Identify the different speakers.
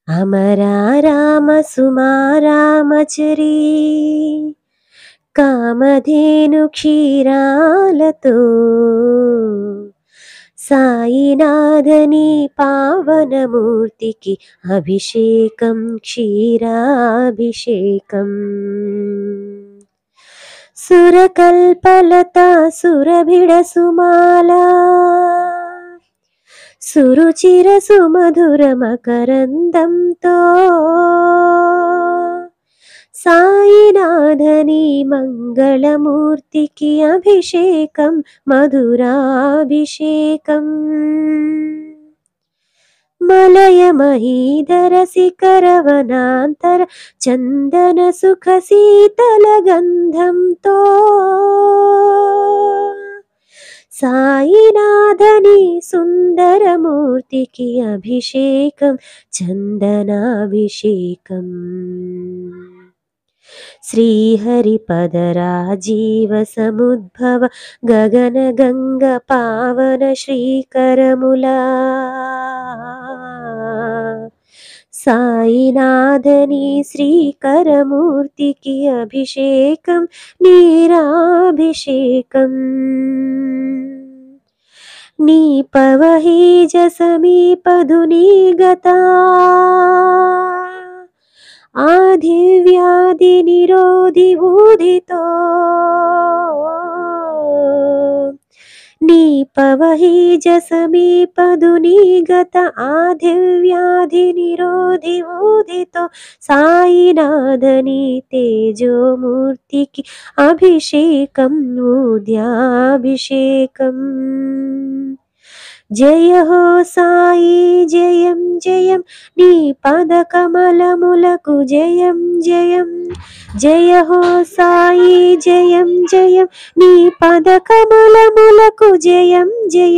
Speaker 1: అమరా రామ సుమా రామచరీ కామధేను క్షీరాలతో సాయినాథని పావనమూర్తికి అభిషేకం క్షీరాభిషేకం సురకల్పలత సురభిడ సుమాలా సురుచిర సుమధుర మకరందంతో సాయినాథని మంగళమూర్తికి అభిషేకం మధురాభిషేకం మలయ మహీధర శిఖరవనాంతర చందన సుఖ శీతల గంధంతో సాయినాథని సుందరమూర్తికి అభిషేకం చందనాభిషేకం శ్రీహరిపదరాజీవ సముద్భవ గగన గంగ పావన శ్రీకరములా సాయినాథని శ్రీకరమూర్తికి అభిషేకం నీరాభిషేకం నీ పవహీజ సమీపధుని గతా ఆదివ్యాధి నిరోధి ఊదితో నీ పవహీజ సమీపధుని గత ఆదివ్యాధి నిరోధి ఊదితో సాయినాథని తేజోమూర్తికి అభిషేకం ఊద్యాభిషేకం జయ హో సాయి జయం జయం నీ పదకమలములకు జయం జయం జయ హో సాయి జయం జయం నీ పదకమలములకు జయం జయం